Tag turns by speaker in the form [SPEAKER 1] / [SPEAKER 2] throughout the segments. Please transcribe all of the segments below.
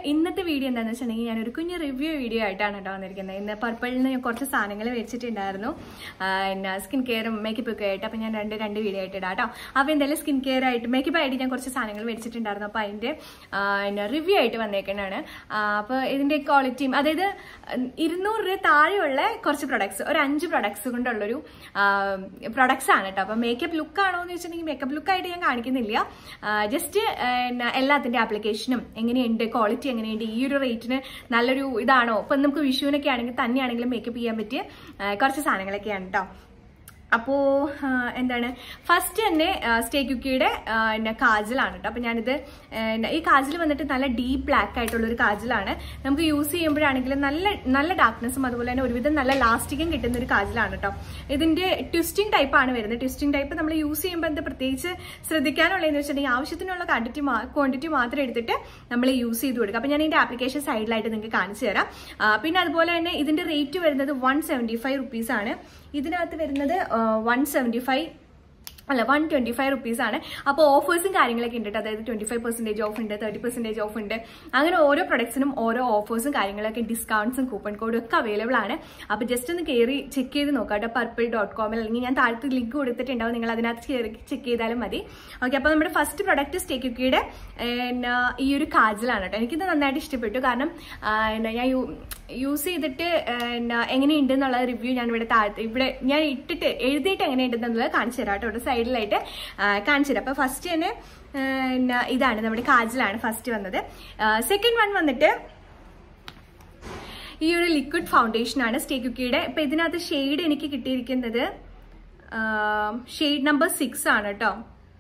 [SPEAKER 1] ഇന്നത്തെ വീഡിയോ എന്താണെന്ന് വെച്ചിട്ടുണ്ടെങ്കിൽ ഞാനൊരു കുഞ്ഞ് റിവ്യൂ വീഡിയോ ആയിട്ടാണ് കേട്ടോ വന്നിരിക്കുന്നത് ഇന്ന് പർപ്പിളിൽ നിന്ന് ഞാൻ കുറച്ച് സാധനങ്ങൾ മേടിച്ചിട്ടുണ്ടായിരുന്നു ആ, പിന്നെ സ്കിൻ കെയറും മേക്കപ്പ് ഒക്കെ ആയിട്ട് അപ്പോൾ ഞാൻ രണ്ട് രണ്ട് വീഡിയോ ആയിട്ട് ഇടാം കേട്ടോ അപ്പോൾ എന്തായാലും സ്കിൻ കെയർ ആയിട്ട് മേക്കപ്പ് ആയിട്ട് ഞാൻ കുറച്ച് സാധനങ്ങൾ മേടിച്ചിട്ടുണ്ടായിരുന്നു അപ്പോൾ അതിൻ്റെ പിന്നെ റിവ്യൂ ആയിട്ട് വന്നേക്കുന്നതാണ് അപ്പോൾ ഇതിൻ്റെ ക്വാളിറ്റിയും അതായത് ഇരുന്നൂറ് രൂപ താഴെയുള്ള കുറച്ച് പ്രൊഡക്ട്സ് ഒരു അഞ്ച് പ്രൊഡക്ട്സ് കൊണ്ടുള്ളൊരു പ്രൊഡക്ട്സ് ആണ് കേട്ടോ അപ്പോൾ മേക്കപ്പ് ലുക്ക് ആണോ എന്ന് വെച്ചിട്ടുണ്ടെങ്കിൽ മേക്കപ്പ് ലുക്കായിട്ട് ഞാൻ കാണിക്കുന്നില്ല ജസ്റ്റ് എല്ലാത്തിൻ്റെ ആപ്ലിക്കേഷനും എങ്ങനെയുണ്ട് ക്വാളിറ്റി എങ്ങനെയുണ്ട് ഈ ഒരു റേറ്റിന് നല്ലൊരു ഇതാണോ ഇപ്പം നമുക്ക് വിഷുവിനൊക്കെ ആണെങ്കിൽ തന്നെയാണെങ്കിലും മേക്കപ്പ് ചെയ്യാൻ പറ്റിയ ആ, കുറച്ച് സാധനങ്ങളൊക്കെയാണ് കേട്ടോ അപ്പോൾ എന്താണ് ഫസ്റ്റ് തന്നെ സ്റ്റേ കുക്കിയുടെ പിന്നെ കാജലാണ് കേട്ടോ അപ്പോൾ ഞാനിത് ആ, ഈ കാജൽ വന്നിട്ട് നല്ല ഡീപ്പ് ബ്ലാക്ക് ആയിട്ടുള്ള ഒരു കാജലാണ് നമുക്ക് യൂസ് ചെയ്യുമ്പോഴാണെങ്കിലും നല്ല നല്ല ഡാർക്ക്നെസ്സും അതുപോലെ തന്നെ ഒരുവിധം നല്ല ലാസ്റ്റിക്കും കിട്ടുന്ന ഒരു കാജലാണ് കേട്ടോ ഇതിന്റെ ട്വിസ്റ്റിംഗ് ടൈപ്പ് ആണ് വരുന്നത് ട്വിസ്റ്റിംഗ് ടൈപ്പ് നമ്മൾ യൂസ് ചെയ്യുമ്പോൾ എന്താ പ്രത്യേകിച്ച് ശ്രദ്ധിക്കാനുള്ളതെന്ന് വെച്ചിട്ടുണ്ടെങ്കിൽ ആവശ്യത്തിനുള്ള ക്വാണ്ടിറ്റി ക്വാണ്ടിറ്റി മാത്രം എടുത്തിട്ട് നമ്മൾ യൂസ് ചെയ്ത് കൊടുക്കുക അപ്പോൾ ഞാൻ ഇതിന്റെ ആപ്ലിക്കേഷൻ സൈഡിലായിട്ട് നിങ്ങൾക്ക് കാണിച്ചു തരാം ആ, പിന്നെ അതുപോലെ തന്നെ ഇതിന്റെ റേറ്റ് വരുന്നത് വൺ സെവൻറ്റി ഫൈവ് റുപ്പീസ് ആണ് ഇതിനകത്ത് വരുന്നത് വൺ സെവൻറ്റി ഫൈവ് അല്ല വൺ ട്വന്റി ഫൈവ് റുപ്പീസ് ആണ് അപ്പോൾ ഓഫേഴ്സും കാര്യങ്ങളൊക്കെ ഉണ്ട് കേട്ടോ അതായത് ട്വന്റി ഫൈവ് പെർസെന്റേജ് ഓഫ് ഉണ്ട് തേർട്ടി പെർസെന്റേജ് ഓഫ് ഉണ്ട് അങ്ങനെ ഓരോ പ്രൊഡക്ട്സിനും ഓരോ ഓഫേഴ്സും കാര്യങ്ങളൊക്കെ ഡിസ്കൗണ്ട്സും കൂപ്പൺ കോഡും ഒക്കെ അവൈലബിൾ ആണ് അപ്പോൾ ജസ്റ്റ് ഒന്ന് കയറി ചെക്ക് ചെയ്ത് നോക്കാം കേട്ടോ പർപ്പിൾ ഡോട്ട് കോമിൽ അല്ലെങ്കിൽ ഞാൻ താഴത്ത് ലിങ്ക് കൊടുത്തിട്ടുണ്ടാവും നിങ്ങൾ അതിനകത്ത് കയറി ചെക്ക് ചെയ്താലും മതി ഓക്കെ അപ്പോൾ നമ്മുടെ ഫസ്റ്റ് പ്രൊഡക്റ്റ് സ്റ്റേക്കുക്കിയുടെ ഈ ഒരു കാജലാണ് കേട്ടോ എനിക്കിത് നന്നായിട്ട് ഇഷ്ടപ്പെട്ടു കാരണം ആ, എന്നാ ഞാൻ യൂസ് ചെയ്തിട്ട് ആ, എന്നാ എങ്ങനെയുണ്ട് എന്നുള്ള റിവ്യൂ ഞാൻ ഇവിടെ താഴത്ത് ഇവിടെ ഞാൻ ഇട്ടിട്ട് എഴുതിയിട്ട് എങ്ങനെയുണ്ടെന്നുള്ളത് കാണിച്ചു തരാം കേട്ടോ ഇവിടെ സൈഡിലായിട്ട് കാണിച്ചു തരാം അപ്പോൾ ഫസ്റ്റ് തന്നെ ആ, എന്നാ ഇതാണ് നമ്മുടെ കാജലാണ് ഫസ്റ്റ് വന്നത് സെക്കൻഡ് വൺ വന്നിട്ട് ഈ ഒരു ലിക്വിഡ് ഫൗണ്ടേഷൻ ആണ് സ്റ്റേ കുക്കിയുടെ ഇപ്പൊ ഇതിനകത്ത് ഷെയ്ഡ് എനിക്ക് കിട്ടിയിരിക്കുന്നത് ഷെയ്ഡ് നമ്പർ സിക്സ് ആണ് കേട്ടോ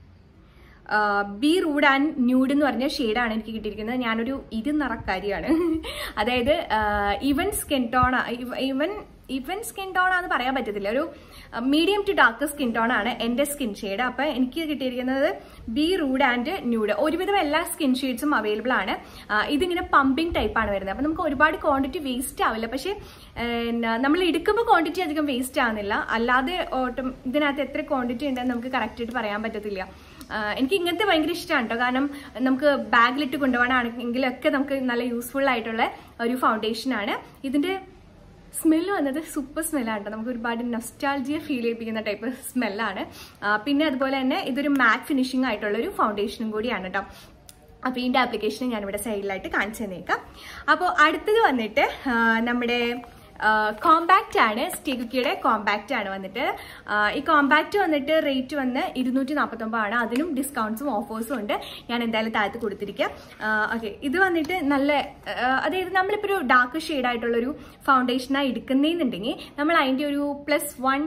[SPEAKER 1] ബി റൂഡ് ആൻഡ് ന്യൂഡ് എന്ന് പറഞ്ഞ ഷെയ്ഡാണ് എനിക്ക് കിട്ടിയിരിക്കുന്നത് ഞാനൊരു ഇരുനിറക്കാരിയാണ് അതായത് ഇവൻ സ്കിൻ ടോൺ ഇവൻ ഇവൻ സ്കിൻ ടോൺ ആണെന്ന് പറയാൻ പറ്റത്തില്ല ഒരു medium to dark skin tone ആണ് എന്റെ സ്കിൻ ഷെയ്ഡ് അപ്പൊ എനിക്ക് കിട്ടിയിരിക്കുന്നത് ബി റൂഡ് ആൻഡ് ന്യൂഡ് ഒരുവിധം എല്ലാ സ്കിൻ ഷെയ്ഡ്സും അവൈലബിൾ ആണ് ആ, ഇതിങ്ങനെ പമ്പിംഗ് ടൈപ്പ് ആണ് വരുന്നത് അപ്പൊ നമുക്ക് ഒരുപാട് ക്വാണ്ടിറ്റി വേസ്റ്റ് ആവില്ല പക്ഷെ നമ്മൾ എടുക്കുമ്പോൾ ക്വാണ്ടിറ്റി അധികം വേസ്റ്റ് ആവുന്നില്ല അല്ലാതെ ഓട്ടം ഇതിനകത്ത് എത്ര ക്വാണ്ടിറ്റി ഉണ്ടെന്ന് നമുക്ക് കറക്റ്റ് ആയിട്ട് പറയാൻ പറ്റത്തില്ല ആ, എനിക്ക് ഇങ്ങനത്തെ ഭയങ്കര ഇഷ്ടമാണ് കേട്ടോ കാരണം നമുക്ക് ബാഗിലിട്ട് കൊണ്ടുപോകാനാണെങ്കിലൊക്കെ നമുക്ക് നല്ല യൂസ്ഫുൾ ആയിട്ടുള്ള ഒരു ഫൗണ്ടേഷൻ ആണ് ഇതിന്റെ സ്മെല്ല് വന്നത് സൂപ്പർ സ്മെല്ലാണ് കേട്ടോ നമുക്ക് ഒരുപാട് നൊസ്റ്റാൾജിയ ഫീൽ ചെയ്യിപ്പിക്കുന്ന ടൈപ്പ് സ്മെല്ലാണ് പിന്നെ അതുപോലെ തന്നെ ഇതൊരു മാറ്റ് ഫിനിഷിംഗ് ആയിട്ടുള്ള ഒരു ഫൗണ്ടേഷനും കൂടിയാണ് കേട്ടോ അപ്പോൾ ഇതിൻ്റെ ആപ്ലിക്കേഷൻ ഞാനിവിടെ സൈഡിലായിട്ട് കാണിച്ചു തന്നേക്കാം അപ്പോൾ അടുത്തത് വന്നിട്ട് ആ, നമ്മുടെ കോമ്പാക്റ്റ് ആണ് സ്റ്റീകുക്കിയുടെ കോമ്പാക്റ്റ് ആണ് വന്നിട്ട് ആ, ഈ കോമ്പാക്റ്റ് വന്നിട്ട് റേറ്റ് വന്ന് ഇരുന്നൂറ്റി നാൽപ്പത്തൊമ്പതാണ് അതിനും ഡിസ്കൗണ്ട്സും ഓഫേഴ്സും ഉണ്ട് ഞാൻ എന്തായാലും താഴത്ത് കൊടുത്തിരിക്കാം ഓക്കെ ഇത് വന്നിട്ട് നല്ല ആ, അതായത് നമ്മളിപ്പോൾ ഒരു ഡാർക്ക് ഷെയ്ഡ് ആയിട്ടുള്ളൊരു ഫൗണ്ടേഷനായി എടുക്കുന്നതെന്നുണ്ടെങ്കിൽ നമ്മൾ അതിൻ്റെ ഒരു പ്ലസ് വൺ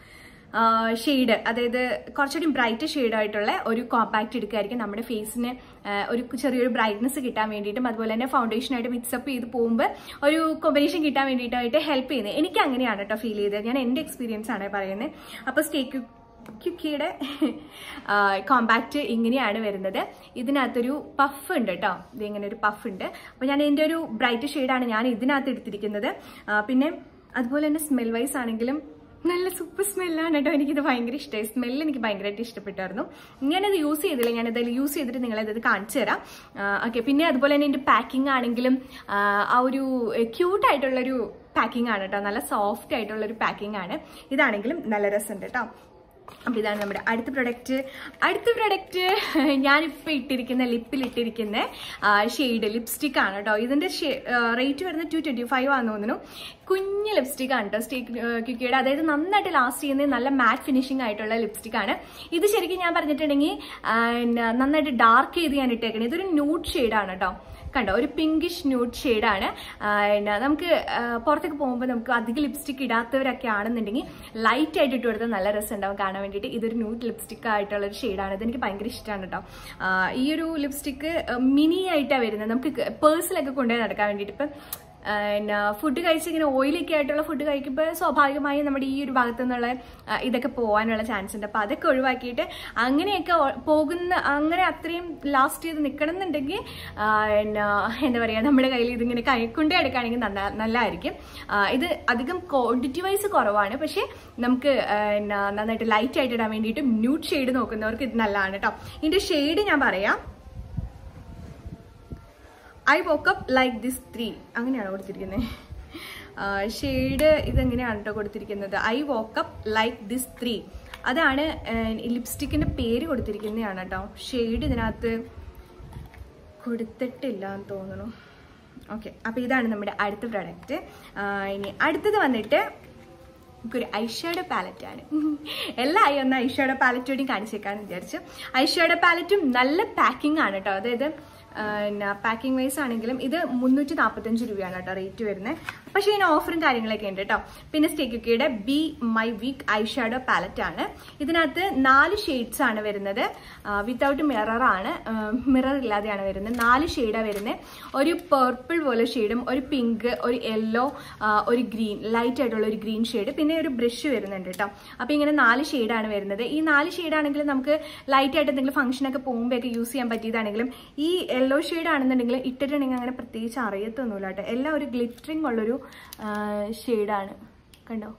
[SPEAKER 1] ഷെയ്ഡ് അതായത് കുറച്ചുകൂടി ബ്രൈറ്റ് ഷെയ്ഡ് ആയിട്ടുള്ള ഒരു കോമ്പാക്ട് എടുക്കുകയായിരിക്കും നമ്മുടെ ഫേസിന് ഒരു ചെറിയൊരു ബ്രൈറ്റ്നസ് കിട്ടാൻ വേണ്ടിയിട്ടും അതുപോലെ തന്നെ ഫൗണ്ടേഷനായിട്ട് മിക്സപ്പ് ചെയ്ത് പോകുമ്പോൾ ഒരു കോമ്പിനേഷൻ കിട്ടാൻ വേണ്ടിയിട്ടായിട്ട് ഹെൽപ്പ് ചെയ്യുന്നത് എനിക്ക് അങ്ങനെയാണ് കേട്ടോ ഫീൽ ചെയ്തത് ഞാൻ എൻ്റെ എക്സ്പീരിയൻസ് ആണ് പറയുന്നത് അപ്പോൾ സ്റ്റേക്ക് ക്യുക്കിയുടെ കോമ്പാക്റ്റ് ഇങ്ങനെയാണ് വരുന്നത് ഇതിനകത്തൊരു പഫ് ഉണ്ട് കേട്ടോ ഇത് ഇങ്ങനെ ഒരു പഫ് ഉണ്ട് അപ്പോൾ ഞാൻ എൻ്റെ ഒരു ബ്രൈറ്റ് ഷെയ്ഡാണ് ഞാൻ ഇതിനകത്ത് എടുത്തിരിക്കുന്നത് ആ, പിന്നെ അതുപോലെ തന്നെ സ്മെൽ വൈസ് ആണെങ്കിലും നല്ല സൂപ്പർ സ്മെല്ലാണ് കേട്ടോ എനിക്കിത് ഭയങ്കര ഇഷ്ടമായി സ്മെല്ല് എനിക്ക് ഭയങ്കരമായിട്ട് ഇഷ്ടപ്പെട്ടായിരുന്നു ഞാനത് യൂസ് ചെയ്തില്ല ഞാനത് യൂസ് ചെയ്തിട്ട് നിങ്ങളത് കാണിച്ചു തരാം ഓക്കെ പിന്നെ അതുപോലെ തന്നെ എൻ്റെ പാക്കിംഗ് ആണെങ്കിലും ആ, ആ ഒരു ക്യൂട്ടായിട്ടുള്ളൊരു പാക്കിംഗ് ആണ് കേട്ടോ നല്ല സോഫ്റ്റ് ആയിട്ടുള്ളൊരു പാക്കിംഗ് ആണ് ഇതാണെങ്കിലും നല്ല രസമുണ്ട് കേട്ടോ അപ്പോൾ ഇതാണ് നമ്മുടെ അടുത്ത പ്രൊഡക്റ്റ് അടുത്ത പ്രൊഡക്റ്റ് ഞാനിപ്പോൾ ഇട്ടിരിക്കുന്ന ലിപ്പിൽ ഇട്ടിരിക്കുന്ന ഷെയ്ഡ് ലിപ്സ്റ്റിക് ആണ് കേട്ടോ ഇതിൻ്റെ റേറ്റ് വരുന്നത് ടു ട്വൻറ്റി ഫൈവ് ആണെന്ന് തോന്നുന്നു കുഞ്ഞ് ലിപ്സ്റ്റിക് ആണ് കേട്ടോ സ്റ്റേക്ക് ക്യൂക്കിയുടെ അതായത് നന്നായിട്ട് ലാസ്റ്റ് ചെയ്യുന്ന നല്ല മാറ്റ് ഫിനിഷിംഗ് ആയിട്ടുള്ള ലിപ്സ്റ്റിക് ആണ് ഇത് ശരിക്കും ഞാൻ പറഞ്ഞിട്ടുണ്ടെങ്കിൽ ആ, ന- നന്നായിട്ട് ഡാർക്ക് ചെയ്ത് ഞാൻ ഇട്ടേക്കണേ ഇതൊരു ന്യൂഡ് ഷെയ്ഡാണ് കേട്ടോ കണ്ടോ ഒരു പിങ്കിഷ് ന്യൂഡ് ഷെയ്ഡാണ് നമുക്ക് ആ, പുറത്തേക്ക് പോകുമ്പോൾ നമുക്ക് അധികം ലിപ്സ്റ്റിക് ഇടാത്തവരൊക്കെ ആണെന്നുണ്ടെങ്കിൽ ലൈറ്റ് ആയിട്ട് ഇട്ട് കൊടുത്താൽ നല്ല രസം ഉണ്ടാവും കാണാൻ വേണ്ടിയിട്ട് ഇതൊരു ന്യൂഡ് ലിപ്സ്റ്റിക് ആയിട്ടുള്ള ഒരു ഷെയ്ഡാണ് ഇത് എനിക്ക് ഭയങ്കര ഇഷ്ടമാണ് കേട്ടോ ആ, ഈ ഒരു ലിപ്സ്റ്റിക്ക് മിനി ആയിട്ടാണ് വരുന്നത് നമുക്ക് പേഴ്സിലൊക്കെ കൊണ്ടുപോയി നടക്കാൻ വേണ്ടിയിട്ട് ഇപ്പം പിന്നെ ഫുഡ് കഴിച്ച് ഇങ്ങനെ ഓയിലൊക്കെ ആയിട്ടുള്ള ഫുഡ് കഴിക്കുമ്പോൾ സ്വാഭാവികമായും നമ്മുടെ ഈ ഒരു ഭാഗത്തു നിന്നുള്ള ആ, ഇതൊക്കെ പോകാനുള്ള ചാൻസ് ഉണ്ട് അപ്പോൾ അതൊക്കെ ഒഴിവാക്കിയിട്ട് അങ്ങനെയൊക്കെ ഒ- പോകുന്ന അങ്ങനെ അത്രയും ലാസ്റ്റ് ചെയ്ത് നിൽക്കണം എന്നുണ്ടെങ്കിൽ ആ, പിന്നെ എന്താ പറയുക നമ്മുടെ കയ്യിൽ ഇതിങ്ങനെ കൈക്കൊണ്ടേ എടുക്കുകയാണെങ്കിൽ നല്ല നല്ലതായിരിക്കും ആ, ഇത് അധികം ക്വാണ്ടിറ്റി വൈസ് കുറവാണ് പക്ഷേ നമുക്ക് ആ, പിന്നെ നന്നായിട്ട് ലൈറ്റ് ആയിട്ട് ഇടാൻ വേണ്ടിയിട്ട് ന്യൂഡ് ഷെയ്ഡ് നോക്കുന്നവർക്ക് ഇത് നല്ലതാണ് കേട്ടോ ഇതിൻ്റെ ഷെയ്ഡ് ഞാൻ പറയാം I woke up like this three അങ്ങനെയാണോ കൊടുത്തിരിക്കുന്നത് ഷെയ്ഡ് ഇതെങ്ങനെയാണ് കേട്ടോ കൊടുത്തിരിക്കുന്നത് I woke up like this three അതാണ് ലിപ്സ്റ്റിക്കിന്റെ പേര് കൊടുത്തിരിക്കുന്നതാണ് കേട്ടോ ഷെയ്ഡ് ഇതിനകത്ത് കൊടുത്തിട്ടില്ല എന്ന് തോന്നുന്നു ഓക്കെ അപ്പോൾ ഇതാണ് നമ്മുടെ അടുത്ത പ്രൊഡക്റ്റ് ഇനി അടുത്തത് വന്നിട്ട് നമുക്കൊരു ഐഷാഡോ പാലറ്റ് ആണ് എല്ലാ ഐ ഒന്ന് ഐഷാഡോ പാലറ്റ് കൂടി കാണിച്ചേക്കാന്ന് വിചാരിച്ചു ഐഷാഡോ പാലറ്റും നല്ല പാക്കിംഗ് ആണ് കേട്ടോ അതായത് പാക്കിംഗ് വൈസ് ആണെങ്കിലും ഇത് മുന്നൂറ്റി നാൽപ്പത്തഞ്ച് രൂപയാണ് കേട്ടോ റേറ്റ് വരുന്നത് പക്ഷേ ഇതിന് ഓഫറും കാര്യങ്ങളൊക്കെ ഉണ്ട് കേട്ടോ പിന്നെ സ്റ്റേക്കുക്കിയുടെ be my weak eye shadow palette ആണ് ഇതിനകത്ത് നാല് ഷെയ്ഡ്സ് ആണ് വരുന്നത് വിത്തൗട്ട് മിറർ ആണ് മിറർ ഇല്ലാതെയാണ് വരുന്നത് നാല് ഷെയ്ഡാണ് വരുന്നത് ഒരു പേർപ്പിൾ പോലെ ഷെയ്ഡും ഒരു പിങ്ക് ഒരു യെല്ലോ ഒരു ഗ്രീൻ ലൈറ്റ് ആയിട്ടുള്ള ഒരു ഗ്രീൻ ഷെയ്ഡ് പിന്നെ ഒരു ബ്രഷ് വരുന്നുണ്ട് കേട്ടോ അപ്പോൾ ഇങ്ങനെ നാല് ഷെയ്ഡാണ് വരുന്നത് ഈ നാല് ഷെയ്ഡാണെങ്കിലും നമുക്ക് ലൈറ്റ് ആയിട്ട് എന്തെങ്കിലും ഫംഗ്ഷനൊക്കെ പോകുമ്പോഴൊക്കെ യൂസ് ചെയ്യാൻ പറ്റിയതാണെങ്കിലും ഈ യെല്ലോ ഷെയ്ഡ് ആണെന്നുണ്ടെങ്കിൽ ഇട്ടിട്ടുണ്ടെങ്കിൽ അങ്ങനെ പ്രത്യേകിച്ച് അറിയത്തൊന്നുമില്ല കേട്ടോ എല്ലാം ഒരു ഗ്ലിറ്ററിങ് ഉള്ളൊരു ഷെയ്ഡാണ് കണ്ടോ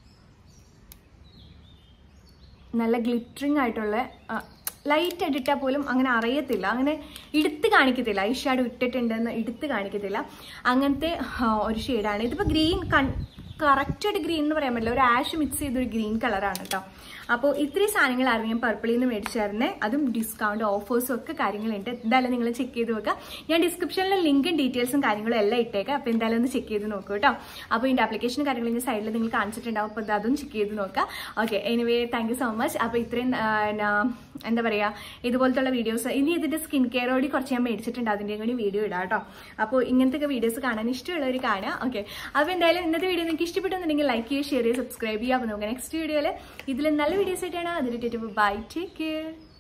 [SPEAKER 1] നല്ല ഗ്ലിറ്ററിങ് ആയിട്ടുള്ള ലൈറ്റ് ഇട്ടിട്ടാൽ പോലും അങ്ങനെ അറിയത്തില്ല അങ്ങനെ എടുത്ത് കാണിക്കത്തില്ല ഐ ഷാഡോ ഇട്ടിട്ടുണ്ടെന്ന് എടുത്ത് കാണിക്കത്തില്ല അങ്ങനത്തെ ഒരു ഷെയ്ഡാണ് ഇതിപ്പോൾ ഗ്രീൻ കൺ കറക്റ്റായിട്ട് ഗ്രീൻ എന്ന് പറയാൻ പറ്റില്ല ഒരു ആഷ് മിക്സ് ചെയ്തൊരു ഗ്രീൻ കളറാണ് കേട്ടോ അപ്പോൾ ഇത്രയും സാധനങ്ങളായിരുന്നു ഞാൻ പർപ്പിളിൽ നിന്ന് മേടിച്ചായിരുന്നേ അതും ഡിസ്കൗണ്ട് ഓഫേഴ്സും ഒക്കെ കാര്യങ്ങളുണ്ട് എന്തായാലും നിങ്ങൾ ചെക്ക് ചെയ്ത് നോക്കുക ഞാൻ ഡിസ്ക്രിപ്ഷനിൽ ലിങ്കും ഡീറ്റെയിൽസും കാര്യങ്ങളും എല്ലാം ഇട്ടേക്കാം അപ്പോൾ എന്തായാലും ഒന്ന് ചെക്ക് ചെയ്ത് നോക്കൂ കേട്ടോ അപ്പോൾ ഇതിൻ്റെ ആപ്ലിക്കേഷൻ കാര്യങ്ങൾ ഇതിൻ്റെ സൈഡിൽ നിങ്ങൾ കാണിച്ചിട്ടുണ്ടാവും അപ്പോൾ അതും ചെക്ക് ചെയ്ത് നോക്കുക okay anyway thank you so much അപ്പോൾ ഇത്രയും എന്താ പറയുക ഇതുപോലത്തുള്ള വീഡിയോസ് ഇനി ഇതിൻ്റെ സ്കിൻ കെയറോടി കുറച്ച് ഞാൻ മേടിച്ചിട്ടുണ്ട് അതിൻ്റെയും കൂടി വീഡിയോ ഇടാം കേട്ടോ അപ്പോൾ ഇങ്ങനത്തെ വീഡിയോസ് കാണാൻ ഇഷ്ടമുള്ളവർ കാണുക ഓക്കെ അപ്പോൾ എന്തായാലും ഇന്നത്തെ വീഡിയോ നിങ്ങൾക്ക് ഇഷ്ടപ്പെട്ടെന്നുണ്ടെങ്കിൽ ലൈക്ക് ചെയ്യുക ഷെയർ ചെയ്യുക സബ്സ്ക്രൈബ് ചെയ്യുക അപ്പോൾ നമുക്ക് നെക്സ്റ്റ് വീഡിയോയിൽ ഇതിൽ നല്ല വീഡിയോസ് ആയിട്ടാണ് അതിലിട്ട് ബൈ ടേക്ക് കെയർ